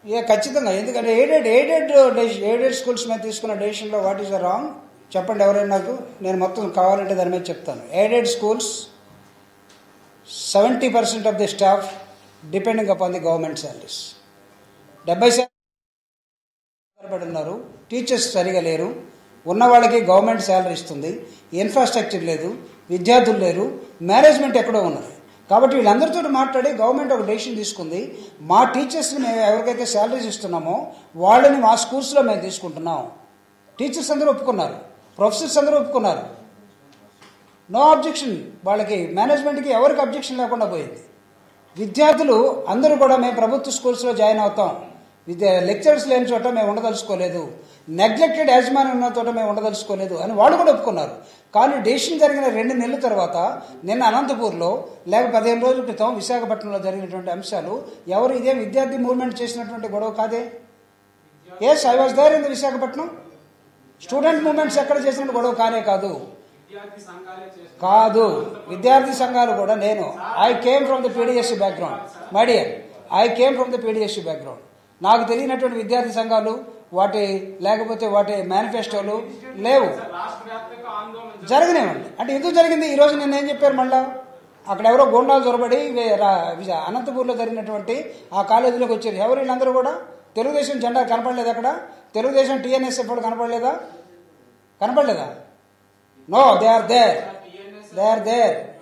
ఏ ఖచ్చితంగా ఎందుకంటే aided aided aided schools మీద తీసుకున్న డెసిషన్లో వాట్ ఈస్ ద రాంగ్ చెప్పండి ఎవరైనా నాకు నేను మొత్తం కావాలంటే దాని మీద చెప్తాను aided schools seventy percent of the staff depending upon the government salaries డెబ్బై శాతం ఆధారపడి ఉన్నారు టీచర్స్ సరిగా లేరు ఉన్న వాళ్ళకి గవర్నమెంట్ శాలరీ ఇస్తుంది ఇన్ఫ్రాస్ట్రక్చర్ లేదు విద్యార్థులు లేరు మేనేజ్మెంట్ ఎక్కడో ఉన్నది కాబట్టి వీళ్ళందరితో మాట్లాడి గవర్నమెంట్ ఒక డెసిషన్ తీసుకుంది మా టీచర్స్ని మేము ఎవరికైతే శాలరీస్ ఇస్తున్నామో వాళ్ళని మా స్కూల్స్లో మేము తీసుకుంటున్నాం టీచర్స్ అందరూ ఒప్పుకున్నారు ప్రొఫెసర్స్ అందరూ ఒప్పుకున్నారు నో అబ్జెక్షన్ వాళ్ళకి మేనేజ్మెంట్కి ఎవరికి అబ్జెక్షన్ లేకుండా పోయింది విద్యార్థులు అందరూ కూడా మేము ప్రభుత్వ స్కూల్స్లో జాయిన్ అవుతాం విద్య లెక్చరర్స్ లేని చోట మేము ఉండదలుచుకోలేదు నెగ్లెక్టెడ్ యాజమాన్యం ఉన్న చోట మేము ఉండదలుచుకోలేదు అని వాళ్ళు కూడా ఒప్పుకున్నారు కానీ డెసిషన్ జరిగిన రెండు నెలల తర్వాత నిన్న అనంతపూర్లో లేక పదిహేను రోజుల క్రితం విశాఖపట్నంలో జరిగినటువంటి అంశాలు ఎవరు ఇదే విద్యార్థి మూవ్మెంట్ చేసినటువంటి గొడవ కాదే yes I was there in the Visakhapatnam student movements ఎక్కడ చేసిన గొడవ కానే కాదు విద్యార్థి సంఘాలే చేస్తారు కాదు విద్యార్థి సంఘాలు కూడా నేను I came from the PDSC background my dear I came from the PDSC background నాకు తెలియనటువంటి విద్యార్థి సంఘాలు వాటి లేకపోతే వాటి మేనిఫెస్టోలు లేవు రాష్ట్ర వ్యాప్తంగా ఆందోళన జరగనివ్వండి అంటే ఎందుకు జరిగింది ఈ రోజు నిన్న ఏం చెప్పారు మళ్ళా అక్కడ ఎవరో గోండాలు చొరబడి వే- రా- విజ- అనంతపూర్లో జరిగినటువంటి ఆ కాలేజీలోకి వచ్చారు ఎవరు వీళ్ళందరూ కూడా తెలుగుదేశం జెండా కనపడలేదు అక్కడ తెలుగుదేశం టీఎన్ఎస్ఎఫ్ వాళ్ళు కనపడలేదా కనపడలేదా no they are there they are there